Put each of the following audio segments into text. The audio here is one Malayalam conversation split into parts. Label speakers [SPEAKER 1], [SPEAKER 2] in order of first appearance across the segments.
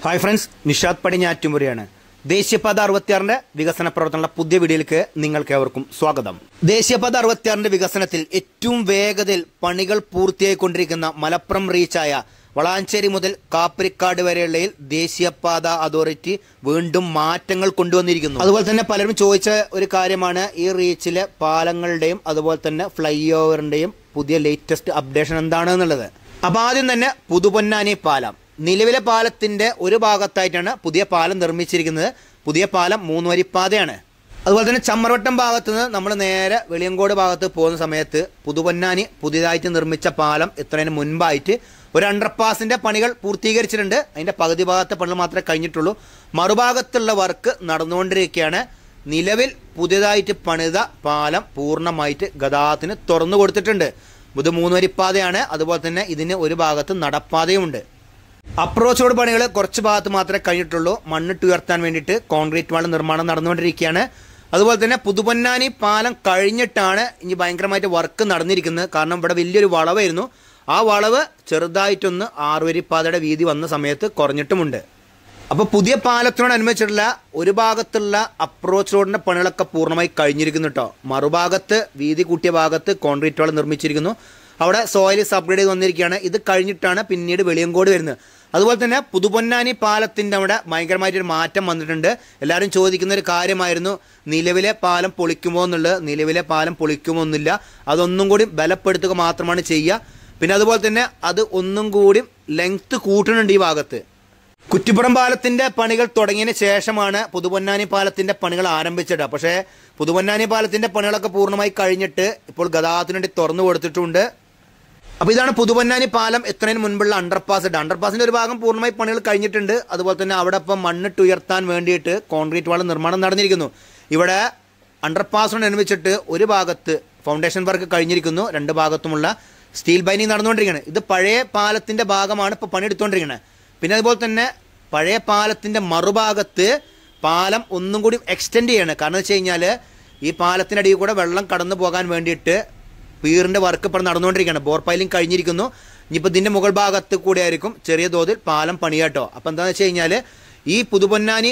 [SPEAKER 1] ഹായ് ഫ്രണ്ട്സ് നിഷാദ് പടിഞ്ഞാറ്റുമുറിയാണ് ദേശീയപാത അറുപത്തിയാറിന്റെ വികസന പ്രവർത്തനങ്ങളുടെ പുതിയ വീഡിയോയിലേക്ക് നിങ്ങൾക്ക് ഏവർക്കും സ്വാഗതം ദേശീയപാത അറുപത്തിയാറിന്റെ വികസനത്തിൽ ഏറ്റവും വേഗതയിൽ പണികൾ പൂർത്തിയായിക്കൊണ്ടിരിക്കുന്ന മലപ്പുറം റീച്ചായ വളാഞ്ചേരി മുതൽ കാപ്പരിക്കാട് വരെയുള്ളയിൽ ദേശീയപാത അതോറിറ്റി വീണ്ടും മാറ്റങ്ങൾ കൊണ്ടുവന്നിരിക്കുന്നു അതുപോലെ തന്നെ പലരും ചോദിച്ച ഒരു കാര്യമാണ് ഈ റീച്ചിലെ പാലങ്ങളുടെയും അതുപോലെ തന്നെ ഫ്ലൈ ഓവറിന്റെയും പുതിയ ലേറ്റസ്റ്റ് അപ്ഡേഷൻ എന്താണ് എന്നുള്ളത് അപ്പൊ ആദ്യം തന്നെ പുതുപൊന്നാനി പാലം നിലവിലെ പാലത്തിന്റെ ഒരു ഭാഗത്തായിട്ടാണ് പുതിയ പാലം നിർമ്മിച്ചിരിക്കുന്നത് പുതിയ പാലം മൂന്ന് വരിപ്പാതയാണ് അതുപോലെ തന്നെ ചമ്മറവട്ടം ഭാഗത്ത് നിന്ന് നമ്മൾ നേരെ വെളിയങ്കോട് ഭാഗത്ത് പോകുന്ന സമയത്ത് പുതുപൊന്നാനി പുതിയതായിട്ട് നിർമ്മിച്ച പാലം ഇത്രയും മുൻപായിട്ട് ഒരു അണ്ടർപാസിന്റെ പണികൾ പൂർത്തീകരിച്ചിട്ടുണ്ട് അതിന്റെ പകുതി ഭാഗത്തെ പണികൾ മാത്രമേ കഴിഞ്ഞിട്ടുള്ളൂ മറുഭാഗത്തുള്ള വർക്ക് നടന്നുകൊണ്ടിരിക്കുകയാണ് നിലവിൽ പുതിയതായിട്ട് പണിത പാലം പൂർണ്ണമായിട്ട് ഗതാഗതത്തിന് തുറന്നു കൊടുത്തിട്ടുണ്ട് ഇത് മൂന്ന് വരിപ്പാതയാണ് അതുപോലെ തന്നെ ഇതിന് ഒരു ഭാഗത്ത് നടപ്പാതയുമുണ്ട് അപ്രോച്ച് റോഡ് പണികൾ കുറച്ച് ഭാഗത്ത് മാത്രമേ കഴിഞ്ഞിട്ടുള്ളൂ മണ്ണിട്ട് ഉയർത്താൻ വേണ്ടിയിട്ട് കോൺക്രീറ്റ് വാൾ നിർമ്മാണം നടന്നുകൊണ്ടിരിക്കുകയാണ് അതുപോലെ തന്നെ പുതുപൊന്നാനി പാലം കഴിഞ്ഞിട്ടാണ് ഇനി ഭയങ്കരമായിട്ട് വർക്ക് നടന്നിരിക്കുന്നത് കാരണം ഇവിടെ വലിയൊരു വളവായിരുന്നു ആ വളവ് ചെറുതായിട്ടൊന്ന് ആറുവരിപ്പാതയുടെ വീതി വന്ന സമയത്ത് കുറഞ്ഞിട്ടുമുണ്ട് അപ്പോൾ പുതിയ പാലത്തിനോടനുബന്ധിച്ചിട്ടുള്ള ഒരു ഭാഗത്തുള്ള അപ്രോച്ച് റോഡിന്റെ പണികളൊക്കെ പൂർണ്ണമായി കഴിഞ്ഞിരിക്കുന്നു കേട്ടോ മറുഭാഗത്ത് വീതി കൂട്ടിയ ഭാഗത്ത് കോൺക്രീറ്റ് വാൾ നിർമ്മിച്ചിരിക്കുന്നു അവിടെ സോയിൽ അപ്ഗ്രേഡ് ചെയ്ത് വന്നിരിക്കുകയാണ് ഇത് കഴിഞ്ഞിട്ടാണ് പിന്നീട് വെളിയങ്കോട് വരുന്നത് അതുപോലെ തന്നെ പുതുപൊന്നാനി പാലത്തിന്റെ അവിടെ ഭയങ്കരമായിട്ടൊരു മാറ്റം വന്നിട്ടുണ്ട് എല്ലാവരും ചോദിക്കുന്ന ഒരു കാര്യമായിരുന്നു നിലവിലെ പാലം പൊളിക്കുമോ എന്നുള്ളത് നിലവിലെ പാലം പൊളിക്കുമോ എന്നില്ല അതൊന്നും കൂടി ബലപ്പെടുത്തുക മാത്രമാണ് ചെയ്യുക പിന്നെ അതുപോലെ തന്നെ അത് ഒന്നും കൂടി ലെങ്ത് കൂട്ടുന്നുണ്ട് ഈ ഭാഗത്ത് കുറ്റിപ്പുറം പാലത്തിന്റെ പണികൾ തുടങ്ങിയതിന് ശേഷമാണ് പുതുപൊന്നാനി പാലത്തിന്റെ പണികൾ ആരംഭിച്ചത് പക്ഷേ പുതുപൊന്നാനി പാലത്തിന്റെ പണികളൊക്കെ പൂർണ്ണമായി കഴിഞ്ഞിട്ട് ഇപ്പോൾ ഗതാഗതത്തിന് വേണ്ടി തുറന്നു കൊടുത്തിട്ടുണ്ട് അപ്പൊ ഇതാണ് പുതുപൊന്നാനി പാലം എത്രയും മുൻപുള്ള അണ്ടർപാസ് ഉണ്ട് അണ്ടർപാസിന്റെ ഒരു ഭാഗം പൂർണ്ണമായി പണികൾ കഴിഞ്ഞിട്ടുണ്ട് അതുപോലെ തന്നെ അവിടെ ഇപ്പം മണ്ണിട്ട് ഉയർത്താൻ വേണ്ടിയിട്ട് കോൺക്രീറ്റ് വാൾ നിർമ്മാണം നടന്നിരിക്കുന്നു ഇവിടെ അണ്ടർപാസിനോടനുബന്ധിച്ചിട്ട് ഒരു ഭാഗത്ത് ഫൗണ്ടേഷൻ വർക്ക് കഴിഞ്ഞിരിക്കുന്നു രണ്ട് ഭാഗത്തുമുള്ള സ്റ്റീൽ ബൈനിങ് നടന്നുകൊണ്ടിരിക്കുകയാണ് ഇത് പഴയ പാലത്തിന്റെ ഭാഗമാണ് ഇപ്പോൾ പണിയെടുത്തുകൊണ്ടിരിക്കുന്നത് പിന്നെ അതുപോലെ തന്നെ പഴയ പാലത്തിന്റെ മറുഭാഗത്ത് പാലം ഒന്നും കൂടി എക്സ്റ്റെൻഡ് ചെയ്യാണ് കാരണം വെച്ച് കഴിഞ്ഞാൽ ഈ പാലത്തിനടിയിൽ കൂടെ വെള്ളം കടന്നു പോകാൻ വേണ്ടിയിട്ട് പീറിന്റെ വർക്ക് ഇപ്പോൾ നടന്നുകൊണ്ടിരിക്കുകയാണ് ബോർ പൈലിംഗ് കഴിഞ്ഞിരിക്കുന്നു ഇനിയിപ്പോൾ ഇതിന്റെ മുകൾ ഭാഗത്ത് കൂടെ ആയിരിക്കും ചെറിയ തോതിൽ പാലം പണിയാട്ടോ അപ്പം എന്താണെന്ന് വെച്ച് കഴിഞ്ഞാൽ ഈ പുതുപൊന്നാനി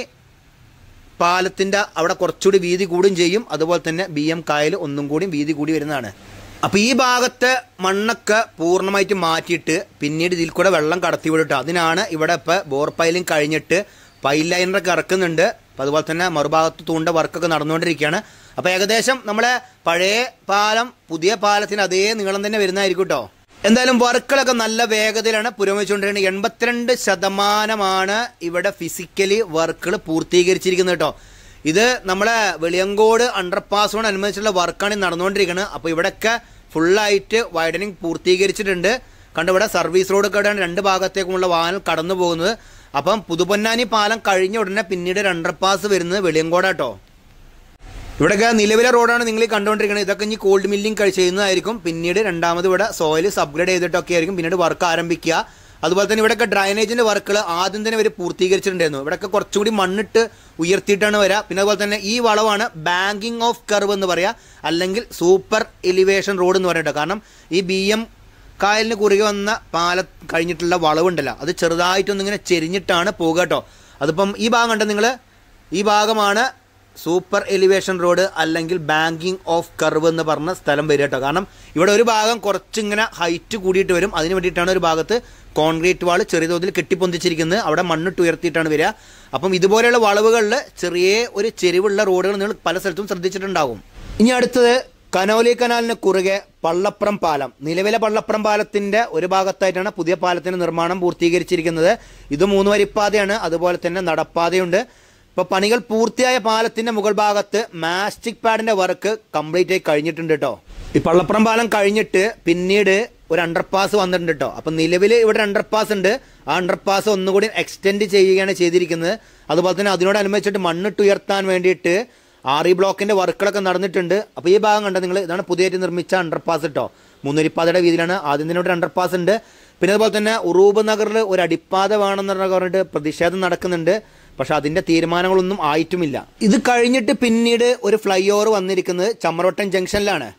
[SPEAKER 1] പാലത്തിന്റെ അവിടെ കുറച്ചുകൂടി വീതി കൂടും ചെയ്യും അതുപോലെ തന്നെ ബി എം കായൽ ഒന്നും കൂടി വീതി കൂടി വരുന്നതാണ് അപ്പൊ ഈ ഭാഗത്തെ മണ്ണൊക്കെ പൂർണ്ണമായിട്ട് മാറ്റിയിട്ട് പിന്നീട് ഇതിൽ കൂടെ വെള്ളം കടത്തി വിടട്ടോ അതിനാണ് ഇവിടെ ഇപ്പൊ ബോർ പൈലിംഗ് കഴിഞ്ഞിട്ട് പൈൽ ലൈനറൊക്കെ ഇറക്കുന്നുണ്ട് അപ്പൊ അതുപോലെ തന്നെ മറുഭാഗത്ത് തൂണ്ട വർക്കൊക്കെ നടന്നുകൊണ്ടിരിക്കുകയാണ് അപ്പൊ ഏകദേശം നമ്മളെ പഴയ പാലം പുതിയ പാലത്തിന് അതേ നീളം തന്നെ വരുന്നതായിരിക്കും കേട്ടോ എന്തായാലും വർക്കുകളൊക്കെ നല്ല വേഗതയിലാണ് പുരോഗമിച്ചുകൊണ്ടിരിക്കുന്നത് എൺപത്തിരണ്ട് ശതമാനമാണ് ഇവിടെ ഫിസിക്കലി വർക്കുകൾ പൂർത്തീകരിച്ചിരിക്കുന്നത് കേട്ടോ ഇത് നമ്മളെ വെളിയങ്കോട് അണ്ടർപാസോട് അനുബന്ധിച്ചുള്ള വർക്കാണ് ഈ നടന്നുകൊണ്ടിരിക്കുന്നത് അപ്പോൾ ഇവിടെയൊക്കെ ഫുള്ളായിട്ട് വൈഡനിങ് പൂർത്തീകരിച്ചിട്ടുണ്ട് കണ്ട് ഇവിടെ സർവീസ് റോഡ് കൂടെയാണ് രണ്ട് ഭാഗത്തേക്കുമുള്ള വാഹനം കടന്നു പോകുന്നത് അപ്പം പുതുപൊന്നാനി പാലം കഴിഞ്ഞ ഉടനെ പിന്നീട് ഒരു അണ്ടർപാസ് വരുന്നത് വെളിയങ്കോടാട്ടോ ഇവിടെയൊക്കെ നിലവിലെ റോഡാണ് നിങ്ങൾ ഈ കണ്ടുകൊണ്ടിരിക്കുന്നത് ഇതൊക്കെ ഇനി കോൾഡ് മില്ലിംഗ് കഴി ചെയ്യുന്നതായിരിക്കും പിന്നീട് രണ്ടാമത് ഇവിടെ സോയിൽ അപ്ഗ്രേഡ് ചെയ്തിട്ടൊക്കെ ആയിരിക്കും പിന്നീട് വർക്ക് ആരംഭിക്കുക അതുപോലെ തന്നെ ഇവിടെയൊക്കെ ഡ്രൈനേജിന്റെ വർക്കുകൾ ആദ്യം തന്നെ ഇവർ പൂർത്തീകരിച്ചിട്ടുണ്ടായിരുന്നു ഇവിടെയൊക്കെ കുറച്ചുകൂടി മണ്ണിട്ട് ഉയർത്തിയിട്ടാണ് വരിക പിന്നെ അതുപോലെ തന്നെ ഈ വളവാണ് ബാങ്കിങ് ഓഫ് കർവ് എന്ന് പറയാ അല്ലെങ്കിൽ സൂപ്പർ എലിവേഷൻ റോഡ് എന്ന് പറയട്ടോ കാരണം ഈ ബി എം കായലിന് കുറുകെ വന്ന പാലം കഴിഞ്ഞിട്ടുള്ള വളവുണ്ടല്ലോ അത് ചെറുതായിട്ടൊന്നിങ്ങനെ ചെരിഞ്ഞിട്ടാണ് പോകുക കേട്ടോ അതിപ്പം ഈ ഭാഗം കണ്ടോ നിങ്ങൾ ഈ ഭാഗമാണ് സൂപ്പർ എലിവേഷൻ റോഡ് അല്ലെങ്കിൽ ബാങ്കിങ് ഓഫ് കർവ് എന്ന് പറഞ്ഞ സ്ഥലം വരിക കേട്ടോ കാരണം ഇവിടെ ഒരു ഭാഗം കുറച്ചിങ്ങനെ ഹൈറ്റ് കൂടിയിട്ട് വരും അതിന് വേണ്ടിയിട്ടാണ് ഒരു ഭാഗത്ത് കോൺക്രീറ്റ് വാൾ ചെറിയ തോതിൽ കെട്ടിപ്പൊന്തിച്ചിരിക്കുന്നത് അവിടെ മണ്ണിട്ട് ഉയർത്തിയിട്ടാണ് വരിക അപ്പം ഇതുപോലെയുള്ള വളവുകളിൽ ചെറിയ ഒരു ചെരിവുള്ള റോഡുകൾ നിങ്ങൾ പല സ്ഥലത്തും ശ്രദ്ധിച്ചിട്ടുണ്ടാകും ഇനി അടുത്തത് കനോലി കനാലിന് കുറുകെ പള്ളപ്പുറം പാലം നിലവിലെ പള്ളപ്പുറം പാലത്തിന്റെ ഒരു ഭാഗത്തായിട്ടാണ് പുതിയ പാലത്തിന്റെ നിർമ്മാണം പൂർത്തീകരിച്ചിരിക്കുന്നത് ഇത് മൂന്ന് വരിപ്പാതയാണ് അതുപോലെ തന്നെ നടപ്പാതയുണ്ട് ഇപ്പൊ പണികൾ പൂർത്തിയായ പാലത്തിന്റെ മുകൾ ഭാഗത്ത് മാസ്റ്റിക് പാഡിന്റെ വർക്ക് കംപ്ലീറ്റ് ആയി കഴിഞ്ഞിട്ടുണ്ട് കേട്ടോ ഈ പള്ളപ്പുറം പാലം കഴിഞ്ഞിട്ട് പിന്നീട് ഒരു അണ്ടർപാസ് വന്നിട്ടുണ്ട് കേട്ടോ അപ്പൊ നിലവിൽ ഇവിടെ അണ്ടർപാസ് ഉണ്ട് ആ അണ്ടർപാസ് ഒന്നുകൂടി എക്സ്റ്റെൻഡ് ചെയ്യുകയാണ് ചെയ്തിരിക്കുന്നത് അതുപോലെ തന്നെ അതിനോടനുബന്ധിച്ചിട്ട് മണ്ണിട്ട് ഉയർത്താൻ വേണ്ടിയിട്ട് ആർ ഇ ബ്ലോക്കിന്റെ വർക്കുകളൊക്കെ നടന്നിട്ടുണ്ട് അപ്പോൾ ഈ ഭാഗം കണ്ടോ നിങ്ങൾ ഇതാണ് പുതിയതായിട്ട് നിർമ്മിച്ച അണ്ടർപാസ് കേട്ടോ മുന്നൂരിപ്പാതയുടെ വീതിയിലാണ് ആദ്യം തന്നെ ഒരു അണ്ടർപാസ് ഉണ്ട് പിന്നെ അതുപോലെ തന്നെ ഉറൂബ് നഗറിൽ ഒരു അടിപ്പാത വേണമെന്ന് പറഞ്ഞിട്ട് പ്രതിഷേധം നടക്കുന്നുണ്ട് പക്ഷെ അതിന്റെ തീരുമാനങ്ങളൊന്നും ആയിട്ടുമില്ല ഇത് കഴിഞ്ഞിട്ട് പിന്നീട് ഒരു ഫ്ലൈ ഓവർ വന്നിരിക്കുന്നത് ചമ്മറോട്ടൻ ജംഗ്ഷനിലാണ്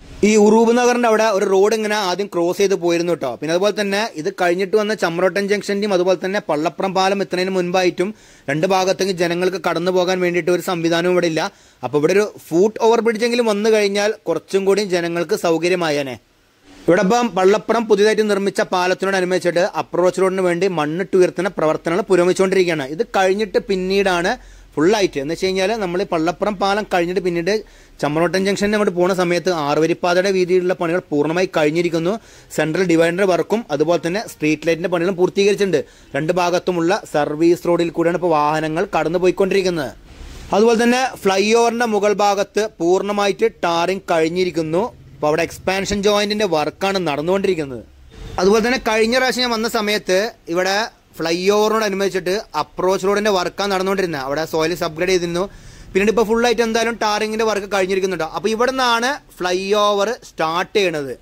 [SPEAKER 1] ഈ ഉറൂബ് നഗറിന്റെ അവിടെ ഒരു റോഡ് ഇങ്ങനെ ആദ്യം ക്രോസ് ചെയ്ത് പോയിരുന്നു കേട്ടോ പിന്നെ അതുപോലെ തന്നെ ഇത് കഴിഞ്ഞിട്ട് വന്ന ചമ്രോട്ടൻ ജംഗ്ഷന്റെയും അതുപോലെ തന്നെ പള്ളപ്പുറം പാലം എത്തുന്നതിന് മുൻപായിട്ടും രണ്ട് ഭാഗത്തേക്ക് ജനങ്ങൾക്ക് കടന്നു പോകാൻ വേണ്ടിയിട്ട് ഒരു സംവിധാനവും ഇവിടെ ഇല്ല അപ്പോൾ ഇവിടെ ഒരു ഫൂട്ട് ഓവർ ബ്രിഡ്ജെങ്കിലും വന്നു കഴിഞ്ഞാൽ കുറച്ചും കൂടി ജനങ്ങൾക്ക് സൗകര്യമായേനെ ഇവിടെ ഇപ്പം പള്ളപ്പുറം പുതിയതായിട്ട് നിർമ്മിച്ച പാലത്തിനോടനുബന്ധിച്ചിട്ട് അപ്രോച്ച് റോഡിന് വേണ്ടി മണ്ണിട്ട് ഉയർത്തുന്ന പ്രവർത്തനങ്ങൾ പുരോഗമിച്ചുകൊണ്ടിരിക്കുകയാണ് ഇത് കഴിഞ്ഞിട്ട് പിന്നീടാണ് ഫുള്ളായിട്ട് എന്ന് വെച്ച് കഴിഞ്ഞാൽ നമ്മൾ ഈ പള്ളപ്പുറം പാലം കഴിഞ്ഞിട്ട് പിന്നീട് ചമ്മറോട്ടൻ ജംഗ്ഷനിൽ അങ്ങോട്ട് പോകുന്ന സമയത്ത് ആറുവരിപ്പാതയുടെ വീതിയിലുള്ള പണികൾ പൂർണ്ണമായി കഴിഞ്ഞിരിക്കുന്നു സെൻട്രൽ ഡിവൈഡർ വർക്കും അതുപോലെ തന്നെ സ്ട്രീറ്റ് ലൈറ്റിന്റെ പണികളും പൂർത്തീകരിച്ചിട്ടുണ്ട് രണ്ട് ഭാഗത്തുമുള്ള സർവീസ് റോഡിൽ കൂടിയാണ് ഇപ്പോൾ വാഹനങ്ങൾ കടന്നു പോയിക്കൊണ്ടിരിക്കുന്നത് അതുപോലെ തന്നെ ഫ്ലൈ ഓവറിന്റെ മുകൾ ഭാഗത്ത് പൂർണ്ണമായിട്ട് ടാറിങ് കഴിഞ്ഞിരിക്കുന്നു അപ്പോൾ അവിടെ എക്സ്പാൻഷൻ ജോയിന്റിന്റെ വർക്കാണ് നടന്നുകൊണ്ടിരിക്കുന്നത് അതുപോലെ തന്നെ കഴിഞ്ഞ പ്രാവശ്യം ഞാൻ വന്ന സമയത്ത് ഇവിടെ ഫ്ലൈ ഓവറിനോടനുബന്ധിച്ചിട്ട് അപ്രോച്ച് റോഡിന്റെ വർക്കാണ് നടന്നുകൊണ്ടിരുന്നത് അവിടെ സോയിൽസ് അപ്ഗ്രേഡ് ചെയ്തിരുന്നു പിന്നീട് ഇപ്പോൾ ഫുള്ളായിട്ട് എന്തായാലും ടാറിങ്ങിന്റെ വർക്ക് കഴിഞ്ഞിരിക്കുന്നുണ്ട് അപ്പോൾ ഇവിടെ നിന്നാണ് ഫ്ലൈ ഓവർ സ്റ്റാർട്ട് ചെയ്യണത്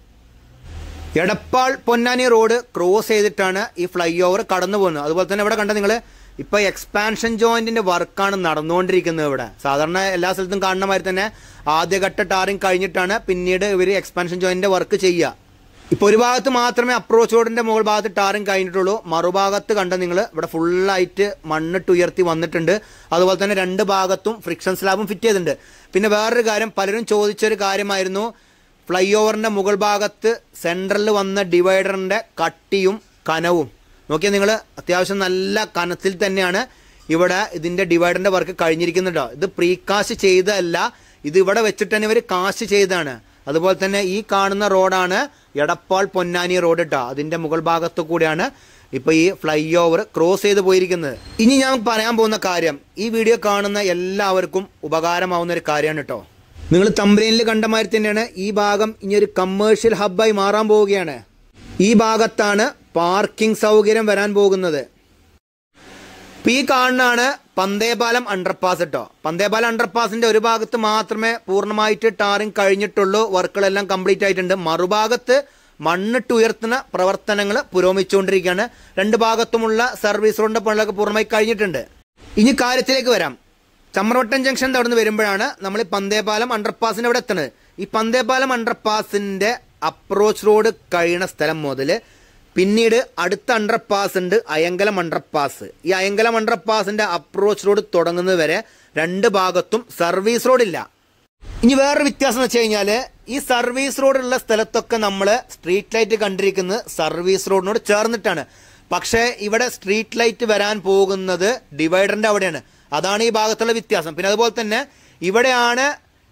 [SPEAKER 1] എടപ്പാൾ പൊന്നാനി റോഡ് ക്രോസ് ചെയ്തിട്ടാണ് ഈ ഫ്ലൈ ഓവർ കടന്നു പോകുന്നത് അതുപോലെ തന്നെ ഇവിടെ കണ്ട നിങ്ങൾ ഇപ്പൊ എക്സ്പാൻഷൻ ജോയിന്റിന്റെ വർക്കാണ് നടന്നുകൊണ്ടിരിക്കുന്നത് ഇവിടെ സാധാരണ എല്ലാ സ്ഥലത്തും കാണുന്ന മാതിരി തന്നെ ആദ്യഘട്ട ടാറിങ് കഴിഞ്ഞിട്ടാണ് പിന്നീട് ഇവർ എക്സ്പാൻഷൻ ജോയിന്റിന്റെ വർക്ക് ചെയ്യുക ഇപ്പൊ ഒരു ഭാഗത്ത് മാത്രമേ അപ്രോച്ച് റോഡിന്റെ മുകൾ ഭാഗത്ത് ടാറിങ് കഴിഞ്ഞിട്ടുള്ളൂ മറുഭാഗത്ത് കണ്ട നിങ്ങൾ ഇവിടെ ഫുള്ളായിട്ട് മണ്ണിട്ട് ഉയർത്തി വന്നിട്ടുണ്ട് അതുപോലെ തന്നെ രണ്ട് ഭാഗത്തും ഫ്രിക്ഷൻ സ്ലാബും ഫിറ്റ് ചെയ്തിട്ടുണ്ട് പിന്നെ വേറൊരു കാര്യം പലരും ചോദിച്ചൊരു കാര്യമായിരുന്നു ഫ്ലൈ ഓവറിന്റെ മുകൾ ഭാഗത്ത് സെൻട്രലിൽ വന്ന ഡിവൈഡറിന്റെ കട്ടിയും കനവും നോക്കിയാൽ നിങ്ങൾ അത്യാവശ്യം നല്ല കനത്തിൽ തന്നെയാണ് ഇവിടെ ഇതിന്റെ ഡിവൈഡറിന്റെ വർക്ക് കഴിഞ്ഞിരിക്കുന്നുണ്ടോ ഇത് പ്രീകാസ്റ്റ് ചെയ്തതല്ല ഇത് ഇവിടെ വെച്ചിട്ട് തന്നെ ഇവർ കാസ്റ്റ് ചെയ്തതാണ് അതുപോലെ തന്നെ ഈ കാണുന്ന റോഡാണ് എടപ്പാൾ പൊന്നാനി റോഡ് കേട്ടോ അതിന്റെ മുകൾ ഭാഗത്തു കൂടിയാണ് ഇപ്പൊ ഈ ഫ്ലൈ ഓവർ ക്രോസ് ചെയ്ത് പോയിരിക്കുന്നത് ഇനി ഞാൻ പറയാൻ പോകുന്ന കാര്യം ഈ വീഡിയോ കാണുന്ന എല്ലാവർക്കും ഉപകാരമാവുന്ന ഒരു കാര്യമാണ് കേട്ടോ നിങ്ങൾ തമ്പനയിൽ കണ്ട മാതിരി തന്നെയാണ് ഈ ഭാഗം ഇനി ഒരു കമേഴ്ഷ്യൽ ഹബ്ബായി മാറാൻ പോവുകയാണ് ഈ ഭാഗത്താണ് പാർക്കിംഗ് സൗകര്യം വരാൻ പോകുന്നത് ഇപ്പൊ ഈ കാണുന്നതാണ് പന്തേപാലം അണ്ടർപാസ് കേട്ടോ പന്തേപാലം അണ്ടർപാസിന്റെ ഒരു ഭാഗത്ത് മാത്രമേ പൂർണ്ണമായിട്ട് ടാറിങ് കഴിഞ്ഞിട്ടുള്ളൂ വർക്കുകളെല്ലാം കംപ്ലീറ്റ് ആയിട്ടുണ്ട് മറുഭാഗത്ത് മണ്ണിട്ട് ഉയർത്തുന്ന പ്രവർത്തനങ്ങൾ പുരോഗമിച്ചുകൊണ്ടിരിക്കുകയാണ് രണ്ട് ഭാഗത്തുമുള്ള സർവീസ് റോഡിന്റെ പണികളൊക്കെ പൂർണ്ണമായി കഴിഞ്ഞിട്ടുണ്ട് ഇനി കാര്യത്തിലേക്ക് വരാം ചമ്രവട്ടം ജംഗ്ഷൻ അവിടെ നിന്ന് വരുമ്പോഴാണ് നമ്മൾ ഈ പന്തേപാലം അണ്ടർപാസിന്റെ അവിടെ എത്തുന്നത് ഈ പന്തേപാലം അണ്ടർപാസിന്റെ അപ്രോച്ച് റോഡ് കഴിയുന്ന സ്ഥലം മുതൽ പിന്നീട് അടുത്ത അണ്ടർപാസ് ഉണ്ട് അയങ്കലം അണ്ടർപാസ് ഈ അയങ്കലം അണ്ടർപാസിന്റെ അപ്രോച്ച് റോഡ് തുടങ്ങുന്നത് വരെ രണ്ട് ഭാഗത്തും സർവീസ് റോഡില്ല ഇനി വേറൊരു വ്യത്യാസം എന്ന് വെച്ച് കഴിഞ്ഞാല് ഈ സർവീസ് റോഡുള്ള സ്ഥലത്തൊക്കെ നമ്മൾ സ്ട്രീറ്റ് ലൈറ്റ് കണ്ടിരിക്കുന്നത് സർവീസ് റോഡിനോട് ചേർന്നിട്ടാണ് പക്ഷേ ഇവിടെ സ്ട്രീറ്റ് ലൈറ്റ് വരാൻ പോകുന്നത് ഡിവൈഡറിന്റെ അവിടെയാണ് അതാണ് ഈ ഭാഗത്തുള്ള വ്യത്യാസം പിന്നെ അതുപോലെ തന്നെ ഇവിടെയാണ്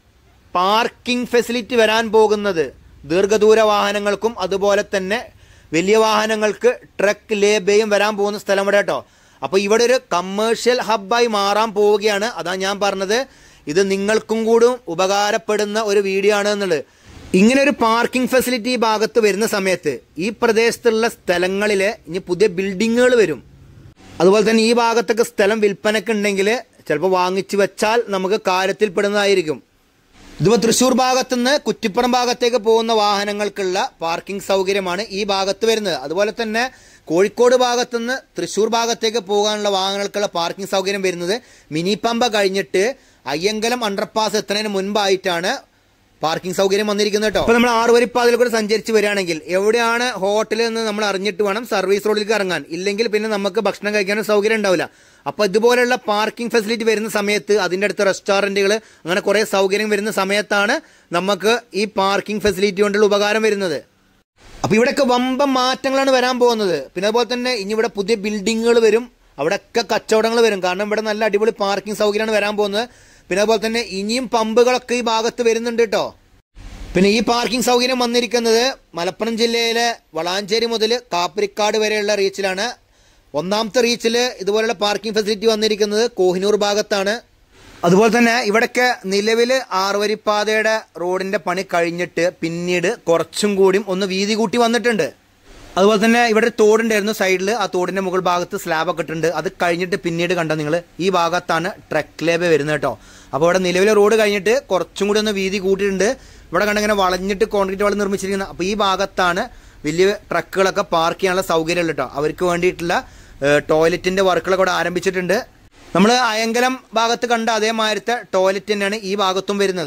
[SPEAKER 1] പാർക്കിംഗ് ഫെസിലിറ്റി വരാൻ പോകുന്നത് ദീർഘദൂര വാഹനങ്ങൾക്കും അതുപോലെ തന്നെ വലിയ വാഹനങ്ങൾക്ക് ട്രക്ക് ലേബയും വരാൻ പോകുന്ന സ്ഥലം ഇവിടെ കേട്ടോ അപ്പോൾ ഇവിടെ ഒരു കമേഴ്ഷ്യൽ ഹബ്ബായി മാറാൻ പോവുകയാണ് അതാ ഞാൻ പറഞ്ഞത് ഇത് നിങ്ങൾക്കും കൂടി ഉപകാരപ്പെടുന്ന ഒരു വീഡിയോ ആണ് എന്നുള്ളത് ഇങ്ങനെ ഒരു പാർക്കിംഗ് ഫെസിലിറ്റി ഈ ഭാഗത്ത് വരുന്ന സമയത്ത് ഈ പ്രദേശത്തുള്ള സ്ഥലങ്ങളിൽ ഇനി പുതിയ ബിൽഡിങ്ങുകൾ വരും അതുപോലെ തന്നെ ഈ ഭാഗത്തൊക്കെ സ്ഥലം വിൽപ്പനയ്ക്ക് ഉണ്ടെങ്കിൽ ചിലപ്പോൾ വാങ്ങിച്ചു വെച്ചാൽ നമുക്ക് കാര്യത്തിൽപ്പെടുന്നതായിരിക്കും ഇതിപ്പോൾ തൃശ്ശൂർ ഭാഗത്തുനിന്ന് കുറ്റിപ്പുറം ഭാഗത്തേക്ക് പോകുന്ന വാഹനങ്ങൾക്കുള്ള പാർക്കിംഗ് സൗകര്യമാണ് ഈ ഭാഗത്ത് വരുന്നത് അതുപോലെ തന്നെ കോഴിക്കോട് ഭാഗത്തുനിന്ന് തൃശ്ശൂർ ഭാഗത്തേക്ക് പോകാനുള്ള വാഹനങ്ങൾക്കുള്ള പാർക്കിംഗ് സൗകര്യം വരുന്നത് മിനി പമ്പ കഴിഞ്ഞിട്ട് അയ്യങ്കലം അണ്ടർപാസ് എത്തുന്നതിന് മുൻപായിട്ടാണ് പാർക്കിംഗ് സൗകര്യം വന്നിരിക്കുന്നത് കേട്ടോ അപ്പൊ നമ്മൾ ആറുവരിപ്പാതിൽ കൂടെ സഞ്ചരിച്ച് വരികയാണെങ്കിൽ എവിടെയാണ് ഹോട്ടൽ എന്ന് നമ്മൾ അറിഞ്ഞിട്ട് വേണം സർവീസ് റോഡിലേക്ക് ഇറങ്ങാൻ ഇല്ലെങ്കിൽ പിന്നെ നമുക്ക് ഭക്ഷണം കഴിക്കാനും സൗകര്യം ഉണ്ടാവില്ല അപ്പൊ ഇതുപോലെയുള്ള പാർക്കിംഗ് ഫെസിലിറ്റി വരുന്ന സമയത്ത് അതിന്റെ അടുത്ത് റെസ്റ്റോറന്റുകൾ അങ്ങനെ കുറെ സൗകര്യം വരുന്ന സമയത്താണ് നമുക്ക് ഈ പാർക്കിംഗ് ഫെസിലിറ്റി കൊണ്ടുള്ള ഉപകാരം വരുന്നത് അപ്പൊ ഇവിടെയൊക്കെ വമ്പൻ മാറ്റങ്ങളാണ് വരാൻ പോകുന്നത് പിന്നെ അതുപോലെ തന്നെ ഇനി ഇവിടെ പുതിയ ബിൽഡിങ്ങുകൾ വരും അവിടെയൊക്കെ കച്ചവടങ്ങൾ വരും കാരണം ഇവിടെ നല്ല അടിപൊളി പാർക്കിംഗ് സൗകര്യമാണ് വരാൻ പോകുന്നത് പിന്നെ അതുപോലെ തന്നെ ഇനിയും പമ്പുകളൊക്കെ ഈ ഭാഗത്ത് വരുന്നുണ്ട് കേട്ടോ പിന്നെ ഈ പാർക്കിംഗ് സൗകര്യം വന്നിരിക്കുന്നത് മലപ്പുറം ജില്ലയിലെ വളാഞ്ചേരി മുതൽ കാപ്പിരിക്കാട് വരെയുള്ള റീച്ചിലാണ് ഒന്നാമത്തെ റീച്ചിൽ ഇതുപോലുള്ള പാർക്കിംഗ് ഫെസിലിറ്റി വന്നിരിക്കുന്നത് കോഹിനൂർ ഭാഗത്താണ് അതുപോലെ തന്നെ ഇവിടൊക്കെ നിലവിൽ ആറുവരിപ്പാതയുടെ റോഡിന്റെ പണി കഴിഞ്ഞിട്ട് പിന്നീട് കുറച്ചും കൂടിയും ഒന്ന് വീതി കൂട്ടി വന്നിട്ടുണ്ട് അതുപോലെ തന്നെ ഇവിടെ ഒരു തോടുണ്ടായിരുന്നു സൈഡിൽ ആ തോടിന്റെ മുകൾ ഭാഗത്ത് സ്ലാബ് ഒക്കെ ഇട്ടിട്ടുണ്ട് അത് കഴിഞ്ഞിട്ട് പിന്നീട് കണ്ടോ നിങ്ങൾ ഈ ഭാഗത്താണ് ട്രക്ക് ലേബ് വരുന്നത് കേട്ടോ അപ്പോൾ ഇവിടെ നിലവിലെ റോഡ് കഴിഞ്ഞിട്ട് കുറച്ചും കൂടി ഒന്ന് വീതി കൂട്ടിയിട്ടുണ്ട് ഇവിടെ കണ്ട ഇങ്ങനെ വളഞ്ഞിട്ട് കോൺക്രീറ്റ് വളം നിർമ്മിച്ചിരിക്കുന്നത് അപ്പോൾ ഈ ഭാഗത്താണ് വലിയ ട്രക്കുകളൊക്കെ പാർക്ക് ചെയ്യാനുള്ള സൗകര്യമുള്ള കേട്ടോ അവർക്ക് വേണ്ടിയിട്ടുള്ള ടോയ്ലറ്റിന്റെ വർക്കുകളൊക്കെ ഇവിടെ ആരംഭിച്ചിട്ടുണ്ട് നമ്മൾ അയങ്കലം ഭാഗത്ത് കണ്ട അതേമാതിരത്തെ ടോയ്ലറ്റ് തന്നെയാണ് ഈ ഭാഗത്തും വരുന്നത്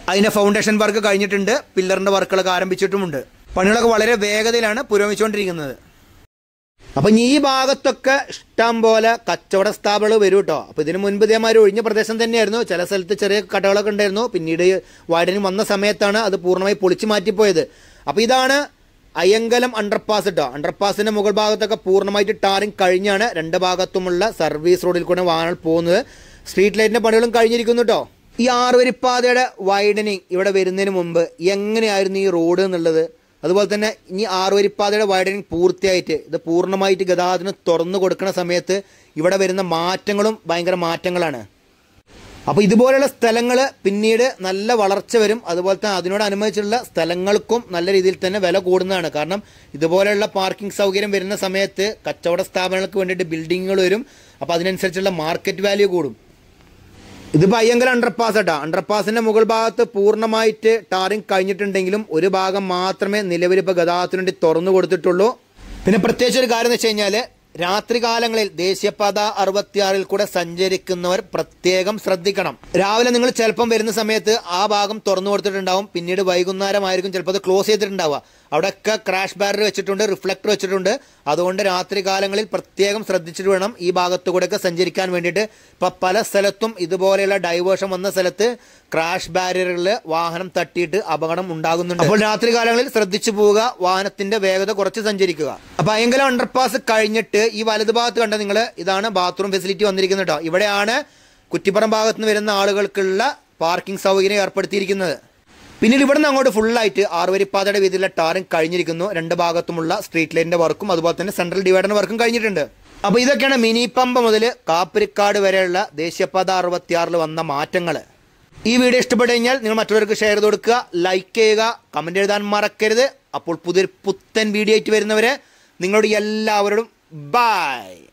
[SPEAKER 1] അതിന്റെ ഫൗണ്ടേഷൻ വർക്ക് കഴിഞ്ഞിട്ടുണ്ട് പില്ലറിന്റെ വർക്കുകളൊക്കെ ആരംഭിച്ചിട്ടുമുണ്ട് പണികളൊക്കെ വളരെ വേഗതയിലാണ് പുരോഗമിച്ചുകൊണ്ടിരിക്കുന്നത് അപ്പൊ ഇനി ഈ ഭാഗത്തൊക്കെ ഇഷ്ടം പോലെ കച്ചവട സ്ഥാപനങ്ങൾ വരും കേട്ടോ അപ്പൊ ഇതിന് മുൻപ് ഇതേമാതിരി ഒഴിഞ്ഞ പ്രദേശം തന്നെയായിരുന്നു ചില സ്ഥലത്ത് ചെറിയ കടകളൊക്കെ ഉണ്ടായിരുന്നു പിന്നീട് വൈഡനിങ് വന്ന സമയത്താണ് അത് പൂർണ്ണമായി പൊളിച്ചു മാറ്റിപ്പോയത് അപ്പൊ ഇതാണ് അയ്യങ്കലം അണ്ടർപാസ് കേട്ടോ അണ്ടർപാസിന്റെ മുകൾ ഭാഗത്തൊക്കെ പൂർണ്ണമായിട്ട് ടാറിങ് കഴിഞ്ഞാണ് രണ്ട് ഭാഗത്തുമുള്ള സർവീസ് റോഡിൽ കൂടെ വാഹനങ്ങൾ പോകുന്നത് സ്ട്രീറ്റ് ലൈറ്റിന്റെ പണികളും കഴിഞ്ഞിരിക്കുന്നു കേട്ടോ ഈ ആറുവരിപ്പാതയുടെ വൈഡനിങ് ഇവിടെ വരുന്നതിന് മുമ്പ് എങ്ങനെയായിരുന്നു ഈ റോഡ് എന്നുള്ളത് അതുപോലെ തന്നെ ഇനി ആറുവരിപ്പാതയുടെ വൈഡനിങ് പൂർത്തിയായിട്ട് ഇത് പൂർണ്ണമായിട്ട് ഗതാഗതത്തിന് തുറന്നു കൊടുക്കുന്ന സമയത്ത് ഇവിടെ വരുന്ന മാറ്റങ്ങളും ഭയങ്കര മാറ്റങ്ങളാണ് അപ്പോൾ ഇതുപോലെയുള്ള സ്ഥലങ്ങൾ പിന്നീട് നല്ല വളർച്ച വരും അതുപോലെ തന്നെ അതിനോടനുബന്ധിച്ചുള്ള സ്ഥലങ്ങൾക്കും നല്ല രീതിയിൽ തന്നെ വില കൂടുന്നതാണ് കാരണം ഇതുപോലെയുള്ള പാർക്കിംഗ് സൗകര്യം വരുന്ന സമയത്ത് കച്ചവട സ്ഥാപനങ്ങൾക്ക് വേണ്ടിയിട്ട് ബിൽഡിങ്ങുകൾ വരും അപ്പോൾ അതിനനുസരിച്ചുള്ള മാർക്കറ്റ് വാല്യൂ കൂടും ഇത് ഭയങ്കര അണ്ടർപാസ് കേട്ടോ അണ്ടർപാസിന്റെ മുകൾ ഭാഗത്ത് പൂർണ്ണമായിട്ട് ടാറിങ് കഴിഞ്ഞിട്ടുണ്ടെങ്കിലും ഒരു ഭാഗം മാത്രമേ നിലവിൽ ഇപ്പോൾ ഗതാഗതത്തിന് വേണ്ടി തുറന്നു കൊടുത്തിട്ടുള്ളൂ പിന്നെ പ്രത്യേകിച്ച് ഒരു കാര്യം എന്ന് വെച്ച് കഴിഞ്ഞാൽ രാത്രികാലങ്ങളിൽ ദേശീയപാത അറുപത്തിയാറിൽ കൂടെ സഞ്ചരിക്കുന്നവർ പ്രത്യേകം ശ്രദ്ധിക്കണം രാവിലെ നിങ്ങൾ ചിലപ്പം വരുന്ന സമയത്ത് ആ ഭാഗം തുറന്നു കൊടുത്തിട്ടുണ്ടാവും പിന്നീട് വൈകുന്നേരമായിരിക്കും ചിലപ്പോൾ അത് ക്ലോസ് ചെയ്തിട്ടുണ്ടാവുക അവിടെയൊക്കെ ക്രാഷ് ബാരർ വെച്ചിട്ടുണ്ട് റിഫ്ലക്ടർ വെച്ചിട്ടുണ്ട് അതുകൊണ്ട് രാത്രി കാലങ്ങളിൽ പ്രത്യേകം ശ്രദ്ധിച്ചിട്ട് വേണം ഈ ഭാഗത്തു കൂടെയൊക്കെ സഞ്ചരിക്കാൻ വേണ്ടിയിട്ട് ഇപ്പം പല സ്ഥലത്തും ഇതുപോലെയുള്ള ഡൈവേർഷൻ വന്ന സ്ഥലത്ത് ക്രാഷ് ബാരിയറുകളിൽ വാഹനം തട്ടിയിട്ട് അപകടം ഉണ്ടാകുന്നുണ്ട് അപ്പോൾ രാത്രി കാലങ്ങളിൽ ശ്രദ്ധിച്ചു പോവുക വാഹനത്തിന്റെ വേഗത കുറച്ച് സഞ്ചരിക്കുക അപ്പൊ അയങ്കലം അണ്ടർപാസ് കഴിഞ്ഞിട്ട് ഈ വലതു ഭാഗത്ത് കണ്ട നിങ്ങൾ ഇതാണ് ബാത്റൂം ഫെസിലിറ്റി വന്നിരിക്കുന്നത് കേട്ടോ ഇവിടെയാണ് കുറ്റിപ്പുറം ഭാഗത്ത് നിന്ന് വരുന്ന ആളുകൾക്കുള്ള പാർക്കിംഗ് സൗകര്യം ഏർപ്പെടുത്തിയിരിക്കുന്നത് പിന്നീട് ഇവിടുന്ന് അങ്ങോട്ട് ഫുള്ളായിട്ട് ആറുവരിപ്പാതയുടെ വീതിയിലെ ടാറിങ് കഴിഞ്ഞിരിക്കുന്നു രണ്ട് ഭാഗത്തുമുള്ള സ്ട്രീറ്റ് ലൈറ്റിന്റെ വർക്കും അതുപോലെ തന്നെ സെൻട്രൽ ഡിവൈഡറിന്റെ വർക്കും കഴിഞ്ഞിട്ടുണ്ട് അപ്പോൾ ഇതൊക്കെയാണ് മിനി പമ്പ് മുതൽ കാപ്പിരിക്കാട് വരെയുള്ള ദേശീയപാത അറുപത്തിയാറിൽ വന്ന മാറ്റങ്ങൾ ഈ വീഡിയോ ഇഷ്ടപ്പെട്ടു കഴിഞ്ഞാൽ നിങ്ങൾ മറ്റുള്ളവർക്ക് ഷെയർ ചെയ്ത് കൊടുക്കുക ലൈക്ക് ചെയ്യുക കമന്റ് എഴുതാൻ മറക്കരുത് അപ്പോൾ പുതിയൊരു പുത്തൻ വീഡിയോ ആയിട്ട് വരുന്നവരെ നിങ്ങളോട് എല്ലാവരോടും ബൈ